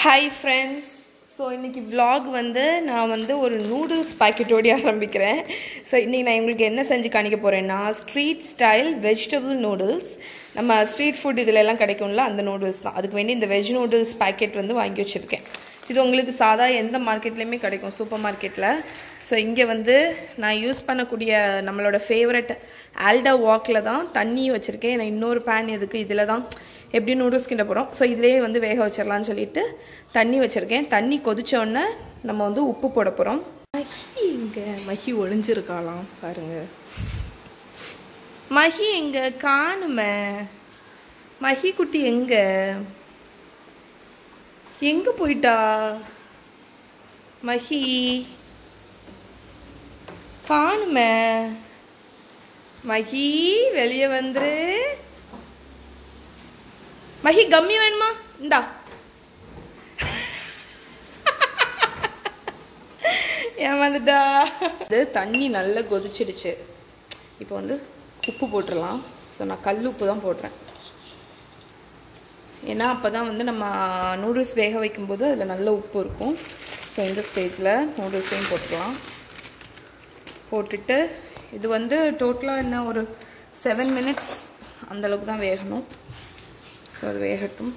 Hi friends so இன்னைக்கு vlog வந்து நான் வந்து ஒரு நூடுல்ஸ் பாக்கெட்டோடி ஆரம்பிக்கிறேன் ஸோ இன்றைக்கி நான் உங்களுக்கு என்ன செஞ்சு காணிக்க போகிறேன்னா ஸ்ட்ரீட் ஸ்டைல் வெஜிடபிள் நூடுல்ஸ் நம்ம ஸ்ட்ரீட் ஃபுட் இதில் எல்லாம் கிடைக்கும்ல அந்த நூடுல்ஸ் தான் அதுக்கு வேண்டி இந்த வெஜ் நூடுல்ஸ் பாக்கெட் வந்து வாங்கி வச்சுருக்கேன் இது உங்களுக்கு சாதா எந்த மார்க்கெட்லேயுமே கிடைக்கும் சூப்பர் மார்க்கெட்டில் ஸோ இங்கே வந்து நான் யூஸ் பண்ணக்கூடிய நம்மளோட ஃபேவரட் ஆல்டா வாக்கில் தான் தண்ணி வச்சுருக்கேன் நான் இன்னொரு பேன் எதுக்கு இதில் தான் எப்படி நூடுல்ஸ் கிண்ட போகிறோம் ஸோ இதிலேயே வந்து வேக வச்சிடலாம்னு சொல்லிட்டு தண்ணி வச்சுருக்கேன் தண்ணி கொதிச்ச உடனே நம்ம வந்து உப்பு போட போகிறோம் மஹி இங்கே மஹி ஒளிஞ்சிருக்காளாம் பாருங்க மஹி எங்க காணுமே மஹி குட்டி எங்க எங்க போயிட்டா மஹி காணுமே மஹி வெளியே வந்துரு மஹி கம்மி வேணுமா இந்தா ஏமாந்துட்டா இது தண்ணி நல்லா கொதிச்சிடுச்சு இப்போ வந்து உப்பு போட்டுடலாம் ஸோ நான் கல் உப்பு தான் போடுறேன் ஏன்னா அப்போ தான் வந்து நம்ம நூடுல்ஸ் வேக வைக்கும்போது அதில் நல்ல உப்பு இருக்கும் ஸோ இந்த ஸ்டேஜில் நூடுல்ஸையும் போட்டுக்கலாம் போட்டுட்டு இது வந்து டோட்டலாக என்ன ஒரு செவன் மினிட்ஸ் அந்தளவுக்கு தான் வேகணும் ஸோ அது வேகட்டும்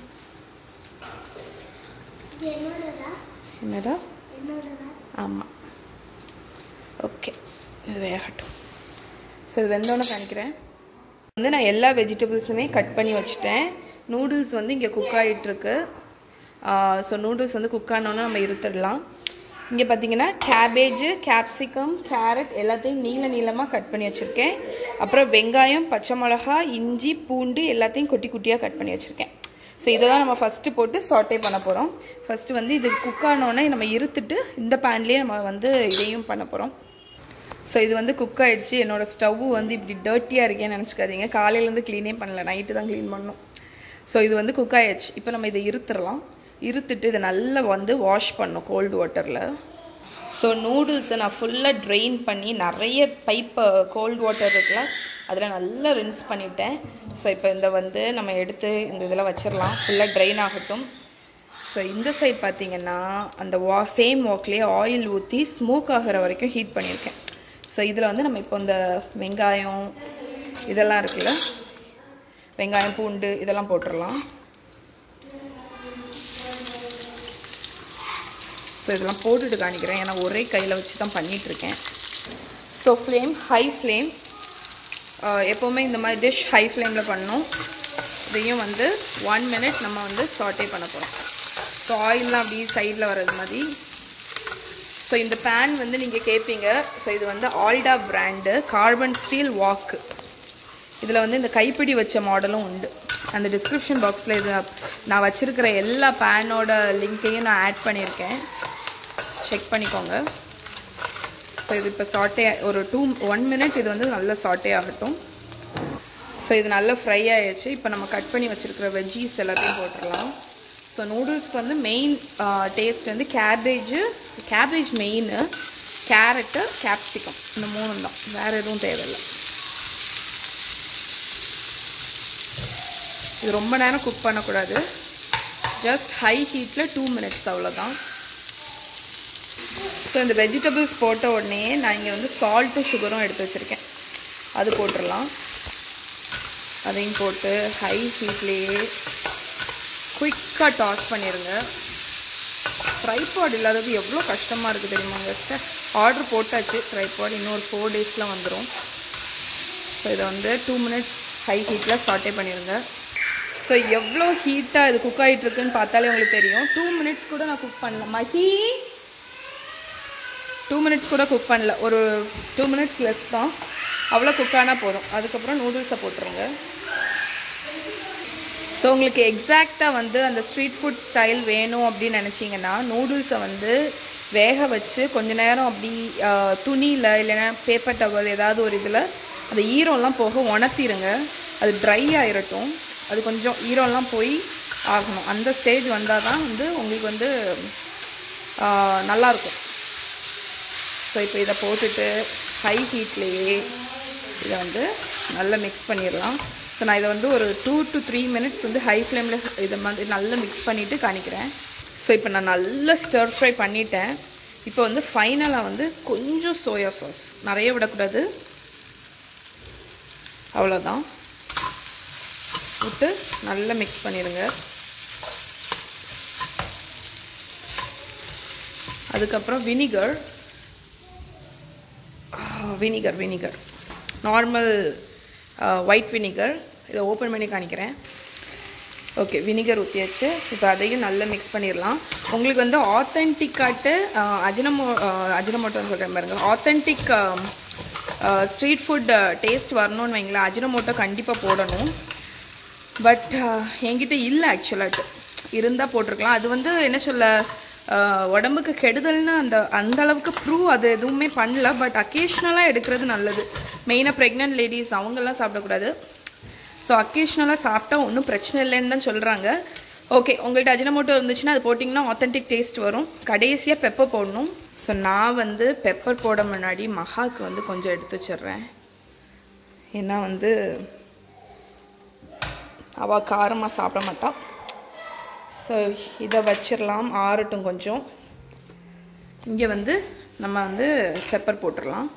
என்னடா ஆமாம் ஓகே இது வேகட்டும் ஸோ இது வெந்தோன்னே காணிக்கிறேன் வந்து நான் எல்லா வெஜிடபிள்ஸுமே கட் பண்ணி வச்சுட்டேன் நூடுல்ஸ் வந்து இங்கே குக் ஆகிட்டுருக்கு ஸோ நூடுல்ஸ் வந்து குக் ஆனோன்னு நம்ம இருத்துடலாம் இங்கே பார்த்தீங்கன்னா கேபேஜு கேப்சிகம் கேரட் எல்லாத்தையும் நீள நீளமாக கட் பண்ணி வச்சுருக்கேன் அப்புறம் வெங்காயம் பச்சை மிளகா இஞ்சி பூண்டு எல்லாத்தையும் குட்டி குட்டியாக கட் பண்ணி வச்சுருக்கேன் ஸோ இதை தான் நம்ம ஃபஸ்ட்டு போட்டு சாட்டே பண்ண போகிறோம் ஃபஸ்ட்டு வந்து இது குக் ஆனோடனே நம்ம இருத்துட்டு இந்த பேன்லேயே நம்ம வந்து இதையும் பண்ண போகிறோம் ஸோ இது வந்து குக் ஆகிடுச்சு என்னோடய ஸ்டவ் வந்து இப்படி டர்ட்டியாக இருக்கேன்னு நினச்சிக்காதீங்க காலையிலேருந்து க்ளீனே பண்ணல நைட்டு தான் க்ளீன் பண்ணணும் ஸோ இது வந்து குக் ஆகிடுச்சு இப்போ நம்ம இதை இருத்துடலாம் இருத்துட்டு இதை நல்லா வந்து வாஷ் பண்ணணும் கோல்டு வாட்டரில் ஸோ நூடுல்ஸை நான் ஃபுல்லாக ட்ரெயின் பண்ணி நிறைய பைப்பு கோல்டு வாட்டர் இருக்குல்ல அதில் நல்லா ரின்ஸ் பண்ணிட்டேன் ஸோ இப்போ இந்த வந்து நம்ம எடுத்து இந்த இதில் வச்சிடலாம் ஃபுல்லாக ட்ரெயின் ஆகட்டும் ஸோ இந்த சைட் பார்த்தீங்கன்னா அந்த வா சேம் வாக்லேயே ஆயில் ஊற்றி ஸ்மோக் ஆகிற வரைக்கும் ஹீட் பண்ணியிருக்கேன் ஸோ இதில் வந்து நம்ம இப்போ இந்த வெங்காயம் இதெல்லாம் இருக்குல்ல வெங்காயம் பூண்டு இதெல்லாம் போட்டுடலாம் ஸோ இதெல்லாம் போட்டுட்டு காணிக்கிறேன் ஏன்னா ஒரே கையில் வச்சு தான் பண்ணிகிட்ருக்கேன் ஸோ ஃப்ளேம் ஹை ஃப்ளேம் எப்போவுமே இந்த மாதிரி டிஷ் ஹை ஃப்ளேமில் பண்ணணும் இதையும் வந்து ஒன் மினிட் நம்ம வந்து சாட்டே பண்ண போகிறோம் ஸோ ஆயிலெலாம் அப்படி சைடில் வர்றது மாதிரி ஸோ இந்த பேன் வந்து நீங்கள் கேட்பீங்க ஸோ இது வந்து ஆல்டா பிராண்டு கார்பன் ஸ்டீல் வாக்கு இதில் வந்து இந்த கைப்பிடி வச்ச மாடலும் உண்டு அந்த டிஸ்கிரிப்ஷன் பாக்ஸில் இது நான் வச்சுருக்கிற எல்லா பேனோட லிங்க்கையும் நான் ஆட் பண்ணியிருக்கேன் செக் பண்ணிக்கோங்க ஸோ இது இப்போ சாட்டே ஒரு டூ ஒன் மினிட் இது வந்து நல்லா சாட்டே ஆகட்டும் ஸோ இது நல்லா ஃப்ரை ஆயிடுச்சு இப்போ நம்ம கட் பண்ணி வச்சுருக்கிற வெஜ்ஜீஸ் எல்லாத்தையும் போட்டுடலாம் ஸோ நூடுல்ஸ்க்கு வந்து மெயின் டேஸ்ட் வந்து cabbage cabbage main carrot capsicum இந்த மூணும் தான் வேறு எதுவும் தேவையில்லை இது ரொம்ப நேரம் குக் பண்ணக்கூடாது ஜஸ்ட் ஹை ஹீட்டில் டூ மினிட்ஸ் அவ்வளோதான் ஸோ இந்த வெஜிடபிள்ஸ் போட்ட உடனே நான் இங்கே வந்து சால்ட்டும் சுகரும் எடுத்து வச்சுருக்கேன் அது போட்டுடலாம் அதையும் போட்டு ஹை ஹீட்லேயே குயிக்காக டாஸ் பண்ணிடுங்க ட்ரைபாட் இல்லாதது எவ்வளோ கஷ்டமாக இருக்குது தெரியுமாங்க ஆர்டர் போட்டாச்சு ட்ரைபாட் இன்னொரு ஃபோர் டேஸில் வந்துடும் ஸோ இதை வந்து டூ மினிட்ஸ் ஹை ஹீட்டில் சாட்டே பண்ணிடுங்க ஸோ எவ்வளோ ஹீட்டாக இது குக் ஆகிட்டு இருக்குன்னு பார்த்தாலே உங்களுக்கு தெரியும் டூ மினிட்ஸ் கூட நான் குக் பண்ணல மஹி டூ மினிட்ஸ் கூட குக் பண்ணல ஒரு டூ மினிட்ஸ் லெஸ் தான் அவ்வளோ குக் ஆனால் போதும் அதுக்கப்புறம் நூடுல்ஸை போட்டுருங்க ஸோ உங்களுக்கு எக்ஸாக்டாக வந்து அந்த ஸ்ட்ரீட் ஃபுட் ஸ்டைல் வேணும் அப்படின்னு நினச்சிங்கன்னா நூடுல்ஸை வந்து வேக வச்சு கொஞ்ச நேரம் அப்படி துணியில் இல்லைன்னா பேப்பர் டவல் ஏதாவது ஒரு இதில் அந்த ஈரம்லாம் போக உணர்த்திடுங்க அது ட்ரை ஆயிரட்டும் அது கொஞ்சம் ஈரம்லாம் போய் ஆகணும் அந்த ஸ்டேஜ் வந்தால் தான் வந்து உங்களுக்கு வந்து நல்லாயிருக்கும் ஸோ இப்போ இதை போட்டுட்டு ஹை ஹீட்லேயே இதை வந்து நல்லா மிக்ஸ் பண்ணிடலாம் ஸோ நான் இதை வந்து ஒரு டூ டு த்ரீ மினிட்ஸ் வந்து ஹை ஃப்ளேமில் இதை மாதிரி நல்லா மிக்ஸ் பண்ணிவிட்டு காணிக்கிறேன் ஸோ இப்போ நான் நல்லா ஸ்டர் ஃப்ரை பண்ணிட்டேன் இப்போ வந்து ஃபைனலாக வந்து கொஞ்சம் சோயா சாஸ் நிறைய விடக்கூடாது அவ்வளோதான் விட்டு நல்லா மிக்ஸ் பண்ணிடுங்க அதுக்கப்புறம் vinegar vinegar vinegar normal white vinegar இதை ஓப்பன் பண்ணி காணிக்கிறேன் ஓகே வினிகர் ஊற்றியாச்சு இப்போ அதையும் நல்லா மிக்ஸ் பண்ணிடலாம் உங்களுக்கு வந்து ஆத்தென்டிக்காட்டு அஜினமோ அஜினமோட்டோன்னு சொல்கிறேன் பாருங்க ஆத்தென்டிக் ஸ்ட்ரீட் ஃபுட் டேஸ்ட் வரணும்னு வைங்களேன் அஜினமோட்டோ கண்டிப்பாக போடணும் பட் என்கிட்ட இல்லை ஆக்சுவலாக இருந்தால் போட்டிருக்கலாம் அது வந்து என்ன சொல்ல ஆஹ், உடம்புக்கு கெடுதல்னு அந்த அந்த அளவுக்கு ப்ரூவ் அது எதுவுமே பண்ணல பட் அக்கேஷ்னலாக எடுக்கிறது நல்லது மெயினாக ப்ரெக்னென்ட் லேடிஸ் அவங்கெல்லாம் சாப்பிடக்கூடாது ஸோ அக்கேஷ்னலாக சாப்பிட்டா ஒன்றும் பிரச்சனை இல்லைன்னு தான் சொல்கிறாங்க ஓகே உங்கள்ட்ட அஜினமோட்டோ இருந்துச்சுன்னா அது போட்டிங்கன்னா ஆத்தென்டிக் டேஸ்ட் வரும் கடைசியாக பெப்பர் போடணும் ஸோ நான் வந்து பெப்பர் போட முன்னாடி மகாக்கு வந்து கொஞ்சம் எடுத்து வச்சிடுறேன் ஏன்னா வந்து அவள் காரமாக சாப்பிட மாட்டா ஸோ இதை வச்சிடலாம் ஆறட்டும் கொஞ்சம் இங்கே வந்து நம்ம வந்து பெப்பர் போட்டுடலாம்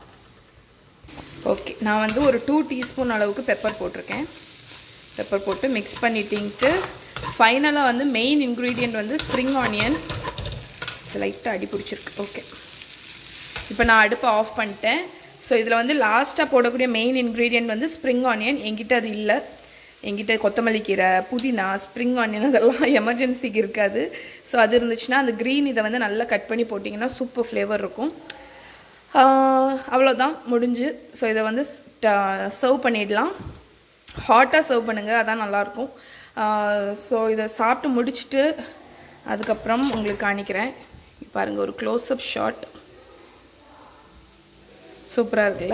ஓகே நான் வந்து ஒரு டூ டீஸ்பூன் அளவுக்கு பெப்பர் போட்டிருக்கேன் பெப்பர் போட்டு மிக்ஸ் பண்ணிட்டின்ட்டு ஃபைனலாக வந்து மெயின் இன்க்ரீடியண்ட் வந்து ஸ்ப்ரிங் ஆனியன் லைட்டாக அடி பிடிச்சிருக்கு ஓகே இப்போ நான் அடுப்பை ஆஃப் பண்ணிட்டேன் ஸோ இதில் வந்து லாஸ்ட்டாக போடக்கூடிய மெயின் இன்க்ரீடியன்ட் வந்து ஸ்ப்ரிங் ஆனியன் என்கிட்ட அது இல்லை என்கிட்ட கொத்தமல்லி கீரை புதினா ஸ்ப்ரிங் ஆனியன் அதெல்லாம் எமர்ஜென்சிக்கு இருக்காது ஸோ அது இருந்துச்சுன்னா அந்த க்ரீன் இதை வந்து நல்லா கட் பண்ணி போட்டிங்கன்னா சூப்பர் ஃப்ளேவர் இருக்கும் ஆஹ் அவ்வளோதான் முடிஞ்சு ஸோ இதை வந்து சர்வ் பண்ணிடலாம் ஹாட்டாக சர்வ் பண்ணுங்கள் அதான் நல்லாயிருக்கும் ஸோ இதை சாப்பிட்டு முடிச்சுட்டு அதுக்கப்புறம் உங்களுக்கு காணிக்கிறேன் பாருங்கள் ஒரு க்ளோஸ்அப் ஷாட் சூப்பராக இருக்குல்ல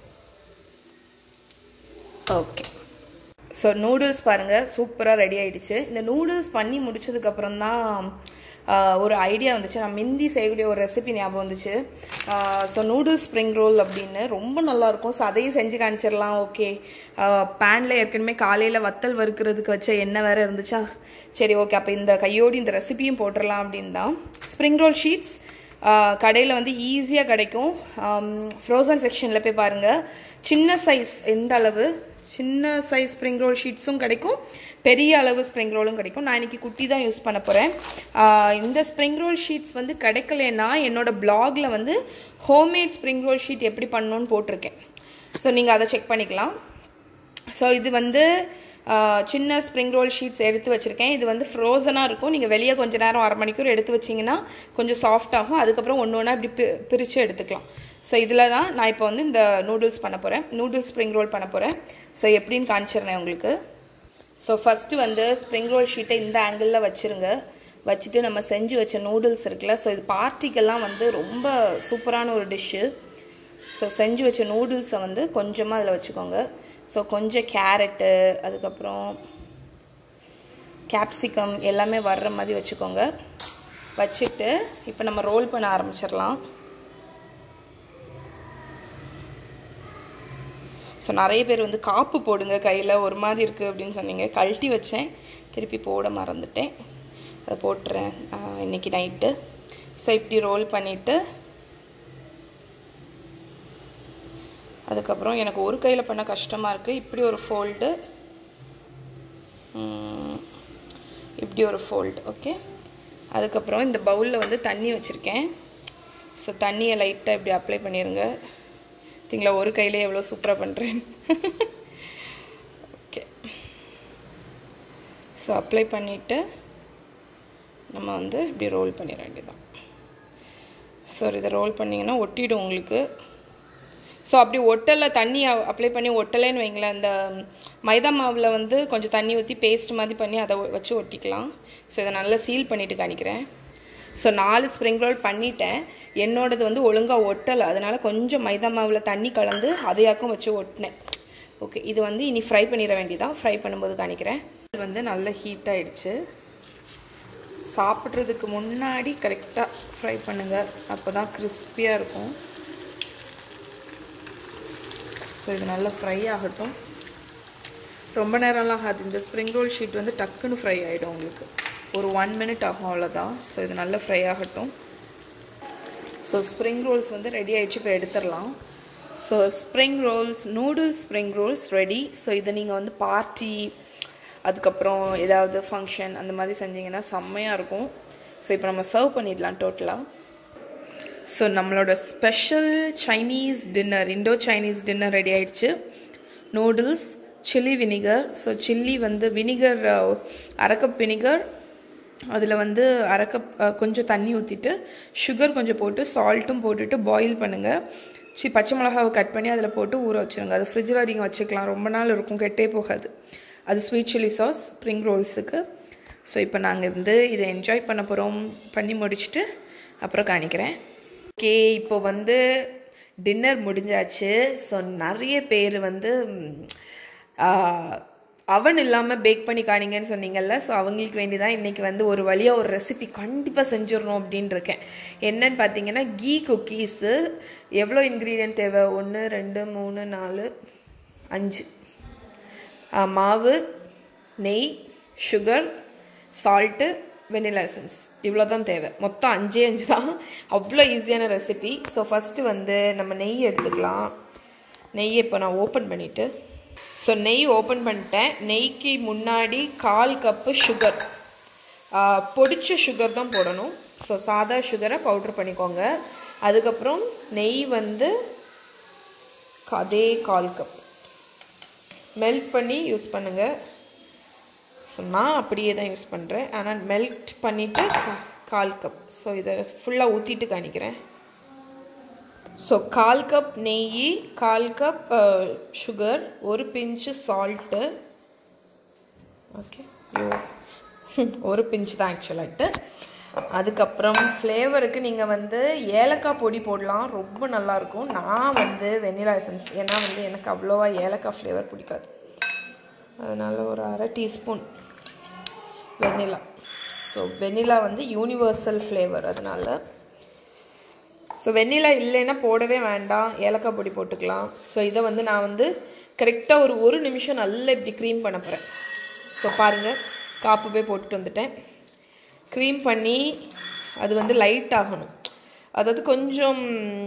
ஓகே ஸோ நூடுல்ஸ் பாருங்கள் சூப்பராக ரெடி ஆயிடுச்சு இந்த நூடுல்ஸ் பண்ணி முடிச்சதுக்கப்புறம் தான் ஆஹ், ஒரு ஐடியா வந்துச்சு நான் மிந்தி செய்யக்கூடிய ஒரு ரெசிபி ஞாபகம் வந்துச்சு ஸோ நூடுல்ஸ் ஸ்ப்ரிங் ரோல் அப்படின்னு ரொம்ப நல்லா இருக்கும் ஸோ அதையும் செஞ்சு காமிச்சிடலாம் ஓகே பேனில் ஏற்கனவே காலையில் வத்தல் வறுக்கிறதுக்கு வச்ச எண்ணெய் வேற இருந்துச்சா சரி ஓகே அப்போ இந்த கையோடு இந்த ரெசிபியும் போட்டுடலாம் அப்படின்னு தான் ஸ்ப்ரிங் ரோல் ஷீட்ஸ் கடையில் வந்து ஈஸியாக கிடைக்கும் ஃப்ரோசன் செக்ஷனில் போய் பாருங்கள் சின்ன சைஸ் எந்த அளவு சின்ன சைஸ் ஸ்ப்ரிங் ரோல் ஷீட்ஸும் கிடைக்கும் பெரிய அளவு ஸ்ப்ரிங் ரோலும் கிடைக்கும் நான் இன்னைக்கு குட்டி தான் யூஸ் பண்ண போகிறேன் இந்த ஸ்ப்ரிங் ரோல் ஷீட்ஸ் வந்து கிடைக்கலன்னா என்னோட பிளாகில் வந்து ஹோம்மேட் ஸ்ப்ரிங் ரோல் ஷீட் எப்படி பண்ணணும்னு போட்டிருக்கேன் ஸோ நீங்கள் அதை செக் பண்ணிக்கலாம் ஸோ இது வந்து ஆஹ், சின்ன ஸ்ப்ரிங் ரோல் ஷீட்ஸ் எடுத்து வச்சுருக்கேன் இது வந்து ஃப்ரோசனாக இருக்கும் நீங்கள் வெளியே கொஞ்ச நேரம் அரை மணிக்கூர் எடுத்து வச்சிங்கன்னா கொஞ்சம் சாஃப்ட் ஆகும் அதுக்கப்புறம் ஒன்று ஒன்றா இப்படி பி பிரித்து எடுத்துக்கலாம் ஸோ இதில் தான் நான் இப்போ வந்து இந்த நூடுல்ஸ் பண்ண போகிறேன் நூடுல்ஸ் ஸ்ப்ரிங் ரோல் பண்ண போகிறேன் ஸோ எப்படின்னு காமிச்சிடுறேன் உங்களுக்கு ஸோ ஃபஸ்ட்டு வந்து ஸ்ப்ரிங் ரோல் ஷீட்டை இந்த ஆங்கிளில் வச்சுருங்க வச்சுட்டு நம்ம செஞ்சு வச்ச நூடுல்ஸ் இருக்குல்ல ஸோ இது பார்ட்டிக்கெல்லாம் வந்து ரொம்ப சூப்பரான ஒரு டிஷ்ஷு ஸோ செஞ்சு வச்ச நூடுல்ஸை வந்து கொஞ்சமாக அதில் வச்சுக்கோங்க ஸோ கொஞ்சம் கேரட்டு அதுக்கப்புறம் கேப்சிகம் எல்லாமே வர்ற மாதிரி வச்சுக்கோங்க வச்சுட்டு இப்போ நம்ம ரோல் பண்ண ஆரம்பிச்சிடலாம் ஸோ நிறைய பேர் வந்து காப்பு போடுங்க கையில் ஒரு மாதிரி இருக்குது அப்படின்னு சொன்னீங்க கழட்டி வச்சேன் திருப்பி போட மறந்துட்டேன் அதை போட்டுறேன் ஆஹ், இன்னைக்கு நைட்டு ஸோ இப்படி ரோல் பண்ணிவிட்டு அதுக்கப்புறம் எனக்கு ஒரு கையில் பண்ண கஷ்டமாக இருக்குது இப்படி ஒரு ஃபோல்டு இப்படி ஒரு ஃபோல்டு ஓகே அதுக்கப்புறம் இந்த பவுலில் வந்து தண்ணி வச்சுருக்கேன் ஸோ தண்ணியை லைட்டாக இப்படி அப்ளை பண்ணிடுங்க பார்த்தீங்களா ஒரு கையிலே எவ்வளோ சூப்பராக பண்ணுறேன் ஓகே ஸோ அப்ளை பண்ணிவிட்டு நம்ம வந்து இப்படி ரோல் பண்ணிட வேண்டியதான் ஸோ இதை ரோல் பண்ணிங்கன்னா ஒட்டிடும் உங்களுக்கு ஸோ அப்படி ஒட்டலை தண்ணி அப்ளை பண்ணி ஒட்டலைன்னு வைங்களேன் இந்த மைதா மாவில் வந்து கொஞ்சம் தண்ணி ஊற்றி பேஸ்ட் மாதிரி பண்ணி அதை ஒ- வச்சு ஒட்டிக்கலாம் ஸோ இதை நல்லா சீல் பண்ணிட்டு காணிக்கிறேன் ஸோ நாலு ஸ்ப்ரிங் ரோல் பண்ணிட்டேன் என்னோடது வந்து ஒழுங்காக ஒட்டலை அதனால கொஞ்சம் மைதா மாவில் தண்ணி கலந்து அதையாக்கும் வச்சு ஒட்டினேன் ஓகே இது வந்து இனி ஃப்ரை பண்ணிட வேண்டியதான் ஃப்ரை பண்ணும்போது காணிக்கிறேன் இது வந்து நல்ல ஹீட் ஆயிடுச்சு சாப்பிட்றதுக்கு முன்னாடி கரெக்டாக ஃப்ரை பண்ணுங்கள் அப்போ தான் கிறிஸ்பியாக இருக்கும் ஸோ இது நல்லா ஃப்ரை ஆகட்டும் ரொம்ப நேரம்லாம் ஆகாது இந்த ஸ்ப்ரிங் ரோல் ஷீட் வந்து டக்குன்னு ஃப்ரை ஆகிடும் உங்களுக்கு ஒரு ஒன் மினிட் ஆகும் அவ்வளோதான் ஸோ இது நல்லா ஃப்ரை ஆகட்டும் ஸோ ஸ்ப்ரிங் ரோல்ஸ் வந்து ரெடி ஆயிடுச்சு இப்போ எடுத்துடலாம் so spring rolls noodles spring rolls ready so இதை நீங்கள் வந்து பார்ட்டி அதுக்கப்புறம் ஏதாவது ஃபங்க்ஷன் அந்த மாதிரி செஞ்சீங்கன்னா செம்மையாக இருக்கும் ஸோ இப்போ நம்ம சர்வ் பண்ணிடலாம் டோட்டலாக ஸோ நம்மளோட special Chinese dinner Indo Chinese dinner ready ஆயிடுச்சு noodles chilli vinegar so chilli வந்து வினிகர் அரை கப் வினிகர் அதில் வந்து அரை கப் கொஞ்சம் தண்ணி ஊற்றிட்டு சுகர் கொஞ்சம் போட்டு சால்ட்டும் போட்டுட்டு பாயில் பண்ணுங்கள் சி பச்சை மிளகாவை கட் பண்ணி அதில் போட்டு ஊற வச்சுருங்க அது ஃப்ரிட்ஜில் நீங்கள் வச்சுக்கலாம் ரொம்ப நாள் இருக்கும் கெட்டே போகாது அது ஸ்வீட் சில்லி சாஸ் ஸ்ப்ரிங் ரோல்ஸுக்கு ஸோ இப்போ நாங்கள் வந்து இதை என்ஜாய் பண்ண போகிறோம் பண்ணி முடிச்சுட்டு அப்புறம் காணிக்கிறேன் ஓகே இப்போ வந்து டின்னர் முடிஞ்சாச்சு ஸோ நிறைய பேர் வந்து அவன் இல்லாமல் பேக் பண்ணி காணிங்கன்னு சொன்னீங்கல்ல ஸோ அவங்களுக்கு வேண்டி தான் இன்றைக்கி வந்து ஒரு வழியாக ஒரு ரெசிபி கண்டிப்பாக செஞ்சிடணும் அப்படின்னு இருக்கேன் என்னன்னு பார்த்தீங்கன்னா கீ குக்கீஸு எவ்வளோ இன்க்ரீடியன்ட் தேவை ஒன்று ரெண்டு மூணு நாலு அஞ்சு மாவு நெய் சுகர் சால்ட்டு வெனிலா எசன்ஸ் இவ்வளோ தான் தேவை மொத்தம் அஞ்சே அஞ்சு தான் அவ்வளோ ஈஸியான ரெசிபி ஸோ ஃபஸ்ட்டு வந்து நம்ம நெய் எடுத்துக்கலாம் நெய்யை இப்போ நான் ஓப்பன் பண்ணிவிட்டு ஸோ நெய் ஓப்பன் பண்ணிட்டேன் நெய்க்கு முன்னாடி கால் கப்பு சுகர் பொடிச்ச சுகர் தான் போடணும் ஸோ சாதா சுகரை பவுட்ரு பண்ணிக்கோங்க அதுக்கப்புறம் நெய் வந்து அதே கால் கப் மெல்ட் பண்ணி யூஸ் பண்ணுங்கள் ஸோ நான் அப்படியே தான் யூஸ் பண்ணுறேன் ஆனால் மெல்ட் பண்ணிவிட்டு கால் கப் ஸோ இதை ஃபுல்லாக ஊற்றிட்டு காணிக்கிறேன் ஸோ கால் கப் நெய் கால் கப் சுகர் ஒரு பிஞ்சு சால்ட்டு ஓகே ஒரு பிஞ்சு தான் ஆக்சுவலாகிட்டு அதுக்கப்புறம் ஃப்ளேவருக்கு நீங்கள் வந்து ஏலக்காய் பொடி போடலாம் ரொம்ப நல்லாயிருக்கும் நான் வந்து வெனிலா எசன்ஸ் ஏன்னா வந்து எனக்கு அவ்வளோவா ஏலக்காய் ஃப்ளேவர் பிடிக்காது அதனால் ஒரு அரை டீஸ்பூன் வெனிலா ஸோ வெனிலா வந்து யூனிவர்சல் ஃப்ளேவர் அதனால் ஸோ வெண்ணிலா இல்லைன்னா போடவே வேண்டாம் ஏலக்காய் பொடி போட்டுக்கலாம் ஸோ இதை வந்து நான் வந்து கரெக்டாக ஒரு ஒரு நிமிஷம் நல்லா இப்படி க்ரீம் பண்ண போகிறேன் ஸோ பாருங்கள் காப்பு போய் போட்டுட்டு வந்துட்டேன் க்ரீம் பண்ணி அது வந்து லைட் ஆகணும் அதாவது கொஞ்சம்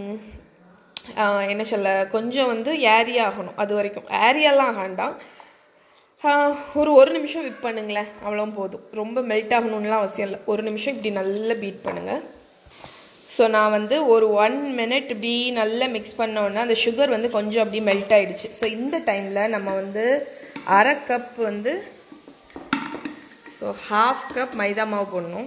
என்ன சொல்ல கொஞ்சம் வந்து ஏரியா ஆகணும் அது வரைக்கும் ஏரியாலாம் வேண்டாம் ஒரு ஒரு நிமிஷம் விப் பண்ணுங்களேன் அவ்வளோ போதும் ரொம்ப மெல்ட் ஆகணும்லாம் அவசியம் இல்லை ஒரு நிமிஷம் இப்படி நல்லா பீட் பண்ணுங்கள் ஸோ நான் வந்து ஒரு ஒன் மினிட் இப்படி நல்லா மிக்ஸ் பண்ணோன்னா அந்த சுகர் வந்து கொஞ்சம் அப்படி மெல்ட் ஆகிடுச்சு ஸோ இந்த டைமில் நம்ம வந்து அரை கப் வந்து ஸோ ஹாஃப் கப் மைதா மாவு போடணும்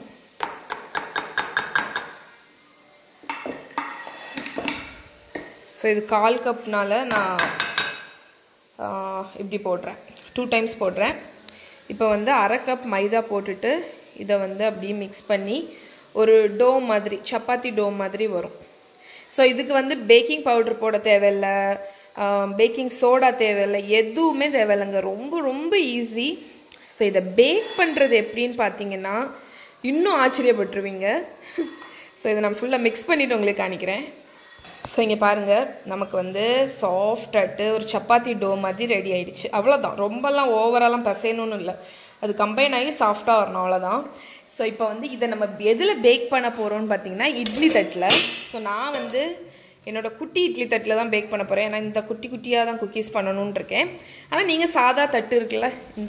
ஸோ இது கால் கப்னால நான் இப்படி போடுறேன் டூ டைம்ஸ் போடுறேன் இப்போ வந்து அரை கப் மைதா போட்டுட்டு இதை வந்து அப்படியே மிக்ஸ் பண்ணி ஒரு டோ மாதிரி சப்பாத்தி டோ மாதிரி வரும் ஸோ இதுக்கு வந்து பேக்கிங் பவுடர் போட தேவையில்லை பேக்கிங் சோடா தேவையில்லை எதுவுமே தேவையில்லைங்க ரொம்ப ரொம்ப ஈஸி ஸோ இதை பேக் பண்ணுறது எப்படின்னு பார்த்தீங்கன்னா இன்னும் ஆச்சரியப்பட்டுருவீங்க ஸோ இதை நான் ஃபுல்லாக மிக்ஸ் பண்ணிவிட்டு உங்களுக்கு காணிக்கிறேன் ஸோ இங்கே பாருங்கள் நமக்கு வந்து சாஃப்டாட்டு ஒரு சப்பாத்தி டோ மாதிரி ரெடி ஆயிடுச்சு அவ்வளோதான் ரொம்பலாம் ஓவராலாம் பசையணும்னு இல்லை அது கம்பைன் ஆகி சாஃப்டாக வரணும் அவ்வளோதான் ஸோ இப்போ வந்து இதை நம்ம எதில் பேக் பண்ண போகிறோம்னு பார்த்தீங்கன்னா இட்லி தட்டில் ஸோ நான் வந்து என்னோட குட்டி இட்லி தட்டில் தான் பேக் பண்ண போகிறேன் ஏன்னா இந்த குட்டி குட்டியாக தான் குக்கீஸ் பண்ணணும்னு இருக்கேன் ஆனால் நீங்கள் சாதா தட்டு இருக்குல்ல இந்த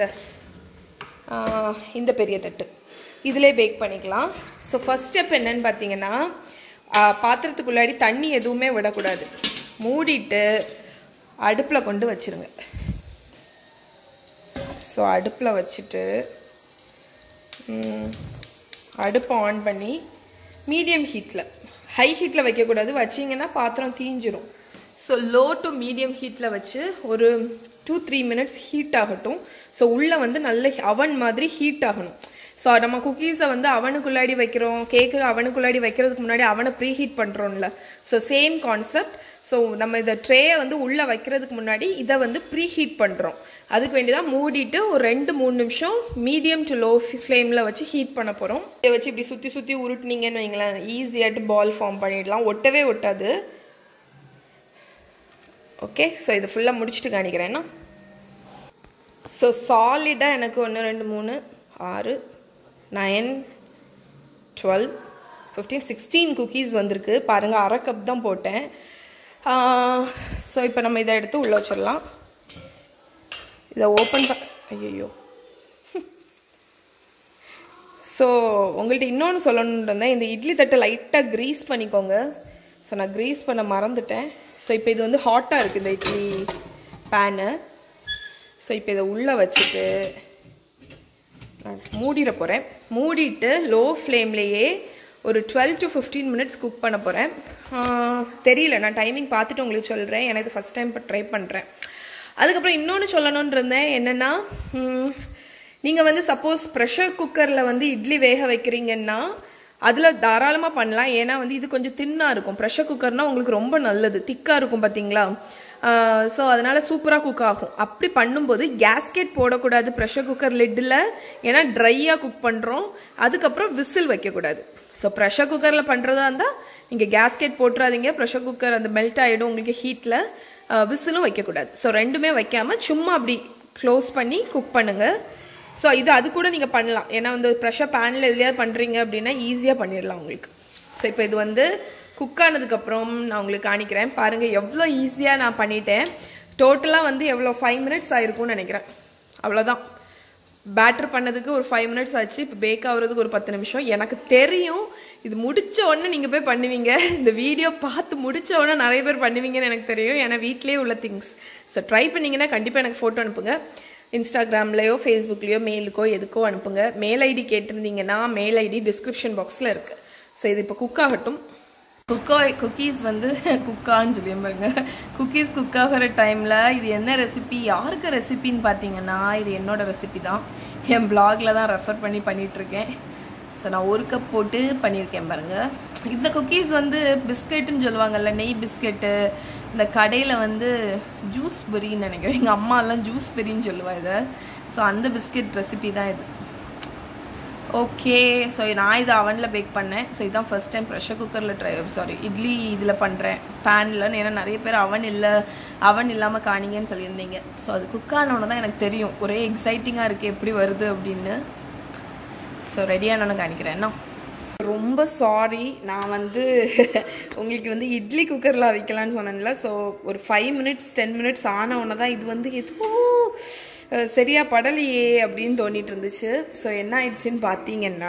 இந்த பெரிய தட்டு இதிலே பேக் பண்ணிக்கலாம் ஸோ ஃபஸ்ட் ஸ்டெப் என்னன்னு பார்த்தீங்கன்னா பாத்திரத்துக்குள்ளாடி தண்ணி எதுவுமே விடக்கூடாது மூடிட்டு அடுப்பில் கொண்டு வச்சுருங்க ஸோ அடுப்பில் வச்சுட்டு அடுப்பை ஆன் பண்ணி மீடியம் ஹீட்டில் ஹை ஹீட்டில் வைக்கக்கூடாது வச்சிங்கன்னா பாத்திரம் தீஞ்சிரும் ஸோ லோ டு மீடியம் ஹீட்டில் வச்சு ஒரு டூ த்ரீ மினிட்ஸ் ஹீட் ஆகட்டும் ஸோ உள்ளே வந்து நல்ல அவன் மாதிரி ஹீட் ஆகணும் ஸோ நம்ம குக்கீஸை வந்து அவனுக்குள்ளாடி வைக்கிறோம் கேக்கு அவனுக்குள்ளாடி வைக்கிறதுக்கு முன்னாடி அவனை ப்ரீ ஹீட் பண்ணுறோம்ல ஸோ சேம் கான்செப்ட் ஸோ நம்ம இதை ட்ரேயை வந்து உள்ளே வைக்கிறதுக்கு முன்னாடி இதை வந்து ப்ரீ ஹீட் பண்ணுறோம் அதுக்கு வேண்டி தான் மூடிட்டு ஒரு ரெண்டு மூணு நிமிஷம் மீடியம் டு லோ ஃப்ளேமில் வச்சு ஹீட் பண்ண போகிறோம் இதை வச்சு இப்படி சுற்றி சுற்றி உருட்டுனீங்கன்னு வைங்களேன் ஈஸியாட்டு பால் ஃபார்ம் பண்ணிடலாம் ஒட்டவே ஒட்டாது ஓகே ஸோ இது ஃபுல்லாக முடிச்சுட்டு காணிக்கிறேன்னா ஸோ சாலிடாக எனக்கு ஒன்று ரெண்டு மூணு ஆறு nine twelve fifteen sixteen cookies வந்திருக்கு பாருங்கள் அரை கப் தான் போட்டேன் ஸோ இப்போ நம்ம இதை எடுத்து உள்ளே வச்சிடலாம் இதை ஓப்பன் ப ஐயோ ஸோ உங்கள்கிட்ட இன்னொன்று சொல்லணுன்னு இருந்தேன் இந்த இட்லி தட்டை லைட்டாக க்ரீஸ் பண்ணிக்கோங்க ஸோ நான் க்ரீஸ் பண்ண மறந்துட்டேன் ஸோ இப்போ இது வந்து ஹாட்டாக இருக்குது இந்த இட்லி பேனு ஸோ இப்போ இதை உள்ளே வச்சுட்டு நான் மூடிட போகிறேன் மூடிட்டு லோ ஃப்ளேம்லேயே ஒரு twelve to fifteen minutes cook பண்ண போகிறேன் தெரியல நான் டைமிங் பார்த்துட்டு உங்களுக்கு சொல்கிறேன் எனக்கு ஃபஸ்ட் டைம் இப்போ ட்ரை பண்ணுறேன் அதுக்கப்புறம் இன்னொன்று சொல்லணும்னு இருந்தேன் என்னென்னா நீங்கள் வந்து சப்போஸ் ப்ரெஷர் குக்கரில் வந்து இட்லி வேக வைக்கிறீங்கன்னா அதில் தாராளமாக பண்ணலாம் ஏன்னா வந்து இது கொஞ்சம் தின்னாக இருக்கும் ப்ரெஷர் குக்கர்னால் உங்களுக்கு ரொம்ப நல்லது திக்காக இருக்கும் பார்த்தீங்களா ஸோ அதனால் சூப்பராக குக் ஆகும் அப்படி பண்ணும்போது கேஸ்கெட் போடக்கூடாது ப்ரெஷர் குக்கர் லிட்டில் ஏன்னா ட்ரையாக குக் பண்ணுறோம் அதுக்கப்புறம் விசில் வைக்கக்கூடாது ஸோ ப்ரெஷர் குக்கரில் பண்ணுறதா இருந்தால் நீங்கள் கேஸ்கெட் போட்டுறாதீங்க ப்ரெஷர் குக்கர் அந்த மெல்ட் ஆகிடும் உங்களுக்கு ஹீட்டில் விசிலும் வைக்கக்கூடாது ஸோ ரெண்டுமே வைக்காமல் சும்மா அப்படி க்ளோஸ் பண்ணி குக் பண்ணுங்கள் ஸோ இது அது கூட நீங்கள் பண்ணலாம் ஏன்னா வந்து ப்ரெஷர் பேனில் எதுலையாவது பண்ணுறீங்க அப்படின்னா ஈஸியாக பண்ணிடலாம் உங்களுக்கு ஸோ இப்போ இது வந்து குக் ஆனதுக்கப்புறம் நான் உங்களுக்கு காணிக்கிறேன் பாருங்கள் எவ்வளோ ஈஸியாக நான் பண்ணிட்டேன் டோட்டலாக வந்து எவ்வளோ ஃபைவ் மினிட்ஸ் ஆயிருக்கும்னு நினைக்கிறேன் அவ்வளோதான் பேட்டர் பண்ணதுக்கு ஒரு ஃபைவ் மினிட்ஸ் ஆச்சு இப்போ பேக் ஆகுறதுக்கு ஒரு பத்து நிமிஷம் எனக்கு தெரியும் இது முடிச்ச உடனே நீங்கள் போய் பண்ணுவீங்க இந்த வீடியோ பார்த்து முடிச்ச உடனே நிறைய பேர் பண்ணுவீங்கன்னு எனக்கு தெரியும் ஏன்னா வீட்லேயே உள்ள திங்ஸ் ஸோ ட்ரை பண்ணிங்கன்னா கண்டிப்பாக எனக்கு ஃபோட்டோ அனுப்புங்க இன்ஸ்டாகிராம்லேயோ ஃபேஸ்புக்லேயோ மெயிலுக்கோ எதுக்கோ அனுப்புங்க மெயில் ஐடி கேட்டிருந்தீங்கன்னா மெயில் ஐடி டிஸ்கிரிப்ஷன் பாக்ஸில் இருக்குது ஸோ இது இப்போ குக் ஆகட்டும் குக்கா குக்கீஸ் வந்து குக்கான்னு சொல்லி பாருங்க குக்கீஸ் குக் ஆகிற டைமில் இது என்ன ரெசிபி யாருக்கு ரெசிபின்னு பார்த்தீங்கன்னா இது என்னோட ரெசிபி தான் என் பிளாகில் தான் ரெஃபர் பண்ணி பண்ணிகிட்ருக்கேன் ஸோ நான் ஒரு கப் போட்டு பண்ணியிருக்கேன் பாருங்கள் இந்த குக்கீஸ் வந்து பிஸ்கெட்டுன்னு சொல்லுவாங்கல்ல நெய் பிஸ்கெட்டு இந்த கடையில் வந்து ஜூஸ் பெரின்னு நினைக்கிறேன் எங்கள் அம்மாலாம் ஜூஸ் பெரின்னு சொல்லுவா இதை ஸோ அந்த பிஸ்கெட் ரெசிபி தான் இது ஓகே ஸோ நான் இதை அவனில் பேக் பண்ணேன் ஸோ இதுதான் ஃபர்ஸ்ட் டைம் ப்ரெஷர் குக்கரில் ட்ரை சாரி இட்லி இதில் பண்ணுறேன் பேனில் ஏன்னா நிறைய பேர் அவன் இல்லை அவன் இல்லாமல் காணிங்கன்னு சொல்லியிருந்தீங்க ஸோ அது குக் ஆனவொன்னு தான் எனக்கு தெரியும் ஒரே எக்ஸைட்டிங்காக இருக்குது எப்படி வருது அப்படின்னு ஸோ ரெடியானவனு காணிக்கிறேன் என்ன ரொம்ப சாரி நான் வந்து உங்களுக்கு வந்து இட்லி குக்கரில் வைக்கலான்னு சொன்னேன்ல ஸோ ஒரு ஃபைவ் மினிட்ஸ் டென் மினிட்ஸ் ஆன உடனே தான் இது வந்து எதுவோ சரியா படலையே அப்படின்னு தோணிட்டு இருந்துச்சு ஸோ என்ன ஆயிடுச்சுன்னு பார்த்தீங்கன்னா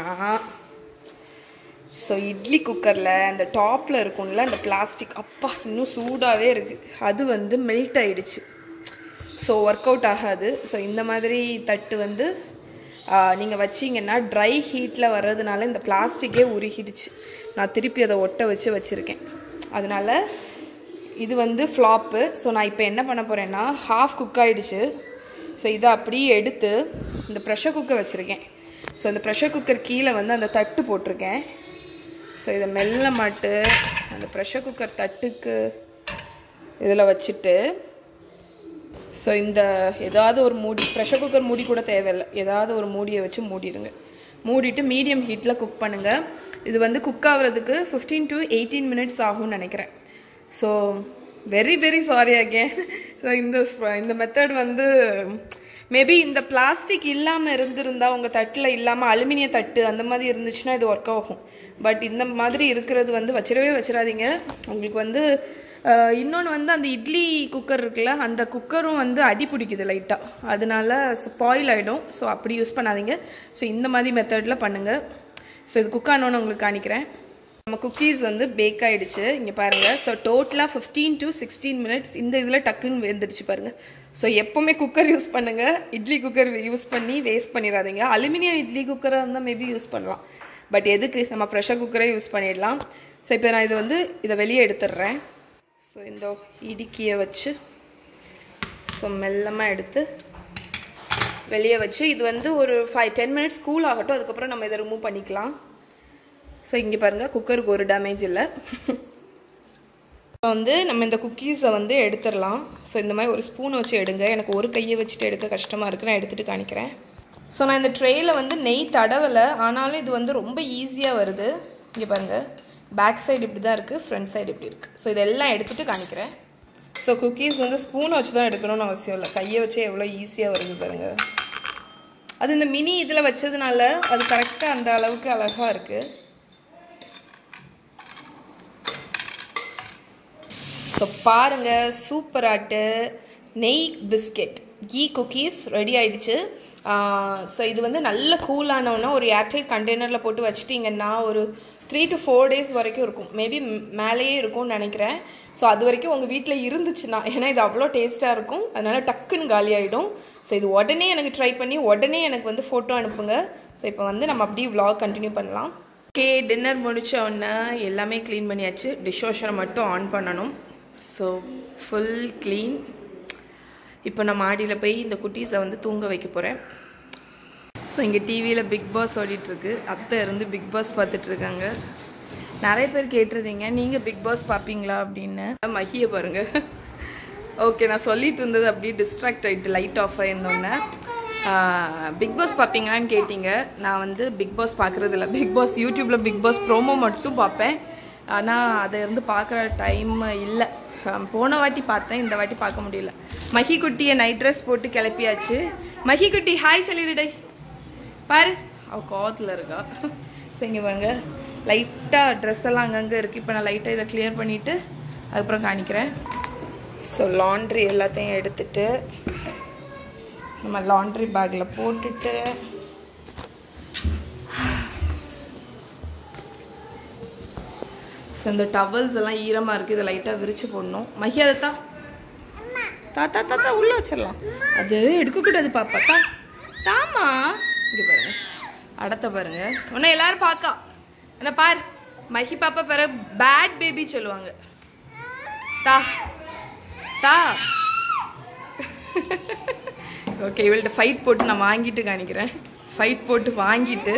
ஸோ இட்லி குக்கரில் அந்த டாப்பில் இருக்கும்ல அந்த பிளாஸ்டிக் அப்பா இன்னும் சூடாகவே இருக்குது அது வந்து மெல்ட் ஆயிடுச்சு ஸோ ஒர்க் அவுட் ஆகாது ஸோ இந்த மாதிரி தட்டு வந்து நீங்கள் வச்சிங்கன்னா ட்ரை ஹீட்டில் வர்றதுனால இந்த பிளாஸ்டிக்கே உருகிடுச்சு நான் திருப்பி அதை ஒட்ட வச்சு வச்சுருக்கேன் அதனால் இது வந்து ஃப்ளாப்பு ஸோ நான் இப்போ என்ன பண்ண போகிறேன்னா ஹாஃப் குக் ஆகிடுச்சு ஸோ இதை அப்படியே எடுத்து இந்த ப்ரெஷர் குக்கர் வச்சுருக்கேன் ஸோ இந்த ப்ரெஷர் குக்கர் கீழே வந்து அந்த தட்டு போட்டிருக்கேன் ஸோ இதை மெல்ல மாட்டு அந்த ப்ரெஷர் குக்கர் தட்டுக்கு இதில் வச்சுட்டு ஸோ இந்த ஏதாவது ஒரு மூடி ப்ரெஷர் குக்கர் மூடி கூட தேவையில்லை ஏதாவது ஒரு மூடியை வச்சு மூடிடுங்க மூடிட்டு மீடியம் ஹீட்டில் குக் பண்ணுங்கள் இது வந்து குக் ஆகுறதுக்கு ஃபிஃப்டீன் டு எயிட்டீன் மினிட்ஸ் ஆகும்னு நினைக்கிறேன் so very very sorry again so இந்த இந்த மெத்தட் வந்து மேபி இந்த பிளாஸ்டிக் இல்லாமல் இருந்திருந்தா உங்கள் தட்டில் இல்லாமல் அலுமினிய தட்டு அந்த மாதிரி இருந்துச்சுன்னா இது ஒர்க் ஆகும் பட் இந்த மாதிரி இருக்கிறது வந்து வச்சிடவே வச்சிடாதீங்க உங்களுக்கு வந்து இன்னொன்று வந்து அந்த இட்லி குக்கர் இருக்குல்ல அந்த குக்கரும் வந்து அடி பிடிக்குது லைட்டாக அதனால ஸ்பாயில் ஆகிடும் ஸோ அப்படி யூஸ் பண்ணாதீங்க ஸோ இந்த மாதிரி மெத்தடில் பண்ணுங்கள் ஸோ இது குக் ஆனோன்னு உங்களுக்கு காணிக்கிறேன் நம்ம குக்கீஸ் வந்து பேக் ஆகிடுச்சு இங்கே பாருங்கள் ஸோ டோட்டலாக ஃபிஃப்டீன் டு சிக்ஸ்டீன் மினிட்ஸ் இந்த இதில் டக்குன்னு வெந்துடுச்சு பாருங்கள் ஸோ எப்போவுமே குக்கர் யூஸ் பண்ணுங்கள் இட்லி குக்கர் யூஸ் பண்ணி வேஸ்ட் பண்ணிடாதீங்க அலுமினியம் இட்லி குக்கராக இருந்தால் மேபி யூஸ் பண்ணலாம் பட் எதுக்கு நம்ம ப்ரெஷர் குக்கரே யூஸ் பண்ணிடலாம் ஸோ இப்போ நான் இது வந்து இதை வெளியே எடுத்துடுறேன் ஸோ இந்த இடுக்கியை வச்சு ஸோ மெல்லமாக எடுத்து வெளியே வச்சு இது வந்து ஒரு ஃபைவ் டென் மினிட்ஸ் கூல் ஆகட்டும் அதுக்கப்புறம் நம்ம இதை ரிமூவ் பண்ணிக்கலாம் ஸோ இங்கே பாருங்கள் குக்கருக்கு ஒரு டேமேஜ் இல்லை இப்போ வந்து நம்ம இந்த குக்கீஸை வந்து எடுத்துடலாம் ஸோ இந்த மாதிரி ஒரு ஸ்பூனை வச்சு எடுங்க எனக்கு ஒரு கையை வச்சுட்டு எடுக்க கஷ்டமாக இருக்குது நான் எடுத்துகிட்டு காணிக்கிறேன் ஸோ நான் இந்த ட்ரேயில் வந்து நெய் தடவலை ஆனாலும் இது வந்து ரொம்ப ஈஸியாக வருது இங்கே பாருங்கள் பேக் சைடு இப்படி தான் இருக்குது ஃப்ரண்ட் சைடு இப்படி இருக்குது ஸோ இதெல்லாம் எடுத்துகிட்டு காணிக்கிறேன் ஸோ குக்கீஸ் வந்து ஸ்பூனை வச்சு தான் எடுக்கணும்னு அவசியம் இல்லை கையை வச்சே எவ்வளோ ஈஸியாக வருது பாருங்கள் அது இந்த மினி இதில் வச்சதுனால அது கரெக்டாக அந்த அளவுக்கு அழகாக இருக்குது ஸோ பாருங்க சூப்பர் ஆட்டு நெய் பிஸ்கெட் கீ குக்கீஸ் ரெடி ஆயிடுச்சு ஸோ இது வந்து நல்ல கூலானவுன்னா ஒரு ஏர்டைட் கண்டெய்னரில் போட்டு வச்சுட்டிங்கன்னா ஒரு த்ரீ டு ஃபோர் டேஸ் வரைக்கும் இருக்கும் மேபி மேலேயே இருக்கும்னு நினைக்கிறேன் ஸோ அது வரைக்கும் உங்கள் வீட்டில் இருந்துச்சுன்னா ஏன்னா இது அவ்வளோ டேஸ்ட்டாக இருக்கும் அதனால டக்குன்னு காலி ஆகிடும் ஸோ இது உடனே எனக்கு ட்ரை பண்ணி உடனே எனக்கு வந்து ஃபோட்டோ அனுப்புங்க ஸோ இப்போ வந்து நம்ம அப்படியே vlog கண்டினியூ பண்ணலாம் ஓகே டின்னர் முடிச்ச உடனே எல்லாமே க்ளீன் பண்ணியாச்சு டிஷ் வாஷரை மட்டும் ஆன் பண்ணணும் ஸோ ஃபுல் க்ளீன் இப்போ நான் மாடியில் போய் இந்த குட்டீஸை வந்து தூங்க வைக்க போகிறேன் ஸோ இங்கே டிவியில் பிக் பாஸ் ஓடிட்டுருக்கு அத்தை இருந்து பிக் பாஸ் பார்த்துட்டு இருக்காங்க நிறைய பேர் கேட்டிருந்தீங்க நீங்கள் பிக் பாஸ் பார்ப்பீங்களா அப்படின்னு மகியை பாருங்க ஓகே நான் சொல்லிட்டு இருந்தது அப்படியே டிஸ்ட்ராக்ட் ஆகிட்டு லைட் ஆஃப் ஆயிருந்தோன்னே பிக் பாஸ் பார்ப்பீங்களான்னு கேட்டீங்க நான் வந்து பிக் பாஸ் பார்க்குறது இல்லை பிக் பாஸ் யூடியூப்பில் பிக் பாஸ் ப்ரோமோ மட்டும் பார்ப்பேன் ஆனால் அதை இருந்து பார்க்குற டைம் இல்லை அஹ் போன வாட்டி பார்த்தேன் இந்த வாட்டி பார்க்க முடியல மஹி குட்டியை நைட் ட்ரெஸ் போட்டு கிளப்பியாச்சு மஹி குட்டி ஹாய் சொல்லிடுடை பாரு அவ கோவத்தில் இருக்கா ஸோ இங்கே பாருங்க லைட்டாக ட்ரெஸ் எல்லாம் அங்கங்கே இருக்குது இப்போ நான் லைட்டாக இதை கிளியர் பண்ணிவிட்டு அதுக்கப்புறம் காணிக்கிறேன் ஸோ லாண்ட்ரி எல்லாத்தையும் எடுத்துட்டு நம்ம லாண்ட்ரி பேக்கில் போட்டுட்டு ஸோ இந்த டவல்ஸ் எல்லாம் ஈரமாக இருக்குது இதை லைட்டாக விரிச்சு போடணும் மஹியாதை தான் தாத்தா தாத்தா உள்ள வச்சிடலாம் அது எடுக்கக்கூடாது பாப்பா தா தாமா இங்க பாருங்க அடத்த பாருங்க உன்னை எல்லாரும் பார்க்கா என்ன பார் மஹி பாப்பா பாரு பேட் பேபி சொல்லுவாங்க தா தா ஓகே இவள்கிட்ட ஃபைட் போட்டு நான் வாங்கிட்டு காணிக்கிறேன் ஃபைட் போட்டு வாங்கிட்டு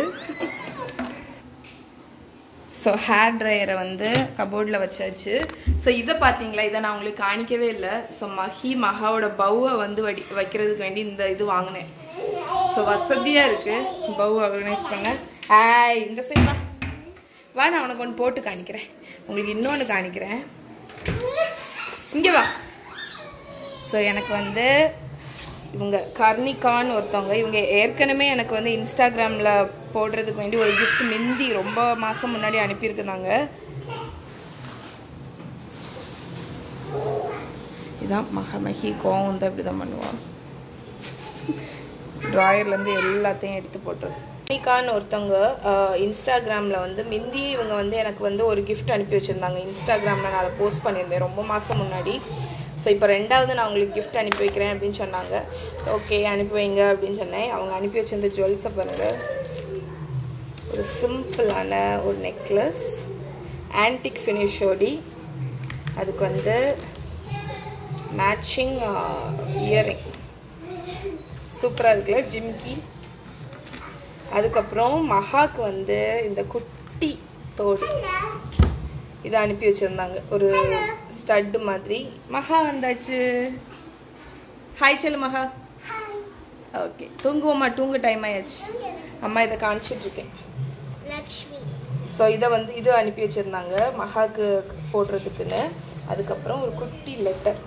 ஸோ ஹேர் ட்ரையரை வந்து கபோர்டில் வச்சாச்சு ஸோ இதை பார்த்தீங்களா இதை நான் உங்களுக்கு காணிக்கவே இல்லை ஸோ மஹி மகாவோட பவுவை வந்து வடி வைக்கிறதுக்கு வேண்டி இந்த இது வாங்கினேன் ஸோ வசதியாக இருக்குது பவு ஆர்கனைஸ் பண்ண ஆய் இந்த சைட் வா வா நான் உனக்கு ஒன்று போட்டு காணிக்கிறேன் உங்களுக்கு இன்னொன்று காணிக்கிறேன் இங்கே வா ஸோ எனக்கு வந்து இவங்க கர்ணிகான்னு ஒருத்தவங்க இவங்க ஏற்கனவே எனக்கு வந்து இன்ஸ்டாகிராமில் போடுறதுக்கு வேண்டி ஒரு gift மிந்தி ரொம்ப மாதம் முன்னாடி அனுப்பியிருக்கிறாங்க இதான் மகமகி கோவம் தான் இப்படி தான் பண்ணுவான் ட்ராயர்லேருந்து எல்லாத்தையும் எடுத்து போட்டுரு கர்ணிகான்னு ஒருத்தவங்க இன்ஸ்டாகிராமில் வந்து மிந்தி இவங்க வந்து எனக்கு வந்து ஒரு gift அனுப்பி வச்சுருந்தாங்க இன்ஸ்டாகிராமில் நான் அதை போஸ்ட் பண்ணியிருந்தேன் ரொம்ப மாதம் முன்னாடி ஸோ இப்போ ரெண்டாவது நான் உங்களுக்கு gift அனுப்பி வைக்கிறேன் அப்படின்னு சொன்னாங்க ஓகே அனுப்பி வைங்க அப்படின்னு சொன்னேன் அவங்க அனுப்பி வச்சிருந்த ஜுவல்ஸை பாருங்கள் ஒரு சிம்பிளான ஒரு நெக்லஸ் ஆன்டிக் ஃபினிஷோடி அதுக்கு வந்து மேட்சிங் இயரிங் சூப்பராக இருக்குல்ல ஜிம்கி அதுக்கப்புறம் மகாக்கு வந்து இந்த குட்டி தோடு இதை அனுப்பி வச்சுருந்தாங்க ஒரு ஸ்டட்டு மாதிரி மகா வந்தாச்சு ஹாய் சொல்லு மகா ஓகே தூங்குவோம்மா தூங்க டைம் ஆயாச்சு அம்மா இதை காமிச்சிட்டு இருக்கேன் லக்ஷ்மி ஸோ இதை வந்து இது அனுப்பி வச்சுருந்தாங்க மகாக்கு போடுறதுக்குன்னு அதுக்கப்புறம் ஒரு குட்டி லெட்டர்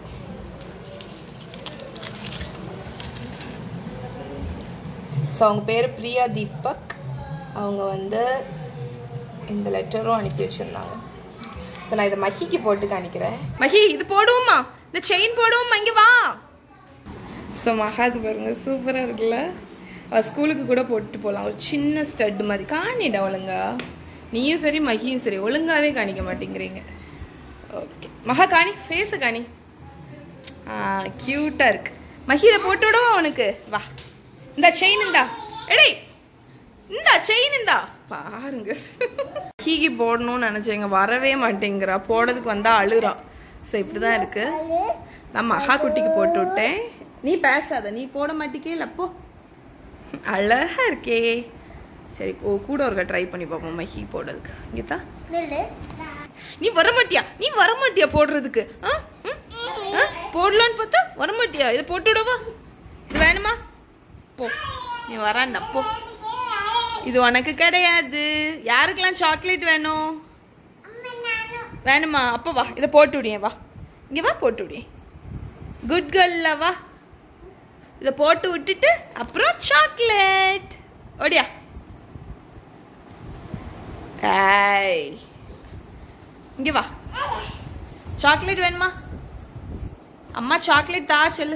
ஸோ அவங்க பேர் பிரியா தீபக் அவங்க வந்து இந்த லெட்டரும் அனுப்பி வச்சுருந்தாங்க ஸோ நான் இதை மஹிக்கு போட்டு காணிக்கிறேன் மஹி இது போடுவோமா இந்த செயின் போடுவோமா இங்கே வா ஸோ மகாக்கு பாருங்க சூப்பராக இருக்குல்ல அவள் ஸ்கூலுக்கு கூட போட்டு போகலாம் ஒரு சின்ன ஸ்டட் மாதிரி காணிடா ஒழுங்கா நீயும் சரி மகியும் சரி ஒழுங்காவே காணிக்க மாட்டேங்கிறீங்க ஓகே மகா காணி ஃபேஸை காணி ஆ க்யூட்டாக இருக்கு மஹி இதை போட்டு விடவா உனக்கு வா இந்த செயின் இந்தா எடே இந்தா செயின் இந்தா பாருங்க கீகி போடணும்னு நினைச்சேங்க வரவே மாட்டேங்கிறா போடுறதுக்கு வந்தா அழுறா ஸோ இப்படிதான் இருக்கு நான் மகா குட்டிக்கு போட்டு விட்டேன் நீ பேசாத நீ போட மாட்டிக்கே இல்ல போ அழகா இருக்கே சரி ஓ கூட ஒருக்கா ட்ரை பண்ணி பார்ப்போம் மஹி போடுறதுக்கு இங்கத்தா நில்லு நீ வரமாட்டியா நீ வரமாட்டியா போடுறதுக்கு ஆ? ம்? ஆ? போடலான்னு பார்த்தா வரமாட்டியா இதை போட்டு விடவா இது வேணுமா போ நீ வராண்டா போ இது உனக்கு கிடையாது யாருக்கெல்லாம் சாக்லேட் வேணும் வேணுமா அப்போ வா இதை போட்டு விடியேன் வா இங்கே வா போட்டு விடியேன் குட் கேர்ல்ல வா இதை போட்டு விட்டுட்டு அப்புறம் சாக்லேட் ஓடியா ஏய் இங்க வா சாக்லேட் வேணுமா அம்மா சாக்லேட் தா சொல்லு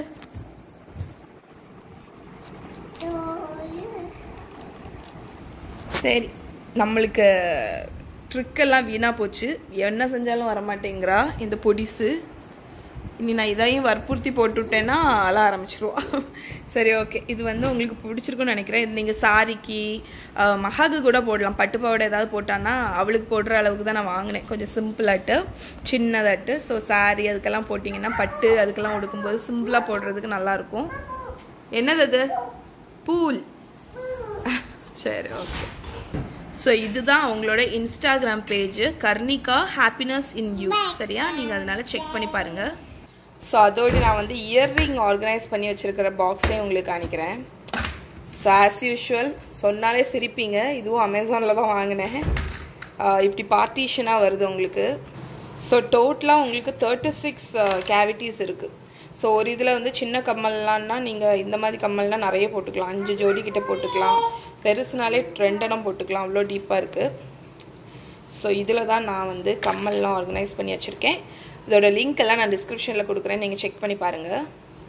சரி நம்மளுக்கு ட்ரிக்கெல்லாம் வீணாக போச்சு என்ன செஞ்சாலும் வர மாட்டேங்கிறா இந்த பொடிசு இனி நான் இதையும் வற்புறுத்தி போட்டுவிட்டேன்னா அழ ஆரம்பிச்சிருவா சரி ஓகே இது வந்து உங்களுக்கு பிடிச்சிருக்குன்னு நினைக்கிறேன் இது நீங்கள் சாரிக்கு அஹ், மகாக்கு கூட போடலாம் பட்டு பாவாடை ஏதாவது போட்டான்னா அவளுக்கு போடுற அளவுக்கு தான் நான் வாங்கினேன் கொஞ்சம் சிம்பிளாட்டு சின்னதாட்டு ஸோ சாரி அதுக்கெல்லாம் போட்டிங்கன்னா பட்டு அதுக்கெல்லாம் உடுக்கும்போது சிம்பிளாக போடுறதுக்கு நல்லாயிருக்கும் என்னது அது பூல் சரி ஓகே ஸோ இதுதான் அவங்களோட Instagram page Karnika happiness in you சரியா நீங்கள் அதனால செக் பண்ணி பாருங்க ஸோ அதோடு நான் வந்து இயர்ரிங் ஆர்கனைஸ் பண்ணி வச்சிருக்கிற பாக்ஸையும் உங்களுக்கு காணிக்கிறேன் ஸோ ஆஸ் யூஷுவல் சொன்னாலே சிரிப்பீங்க இதுவும் அமேசானில் தான் வாங்கினேன் ஆஹ் இப்படி பார்ட்டிஷனாக வருது உங்களுக்கு ஸோ டோட்டலாக உங்களுக்கு தேர்ட்டி சிக்ஸ் கேவிட்டிஸ் இருக்குது ஸோ ஒரு இதில் வந்து சின்ன கம்மல்லாம் நீங்கள் இந்த மாதிரி கம்மல்லாம் நிறைய போட்டுக்கலாம் அஞ்சு ஜோடி கிட்ட போட்டுக்கலாம் பெருசுனாலே ரெண்டெண்ணம் போட்டுக்கலாம் அவ்வளோ டீப்பாக இருக்குது ஸோ இதில் தான் நான் வந்து கம்மல்லாம் ஆர்கனைஸ் பண்ணி வச்சுருக்கேன் இதோட லிங்க் எல்லாம் நான் டிஸ்கிரிப்ஷனில் கொடுக்குறேன் நீங்கள் செக் பண்ணி பாருங்கள்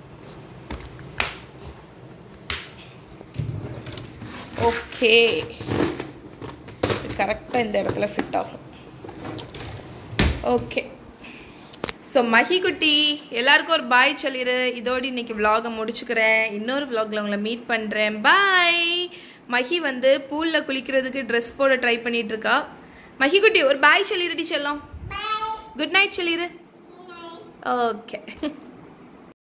ஓகே கரெக்டாக இந்த இடத்துல ஃபிட் ஆகும் ஓகே ஸோ மஹி குட்டி எல்லாருக்கும் ஒரு பாய் சொல்லிடு இதோடு இன்னைக்கு vlog-அ முடிச்சுக்கிறேன் இன்னொரு vlog-ல உங்களை மீட் பண்ணுறேன் பாய் மஹி வந்து பூலில் குளிக்கிறதுக்கு ட்ரெஸ் போட ட்ரை பண்ணிட்டு இருக்கா மஹி குட்டி ஒரு பாய் சொல்லிடுடி செல்லம் குட் நைட் சொல்லிடு ஓகே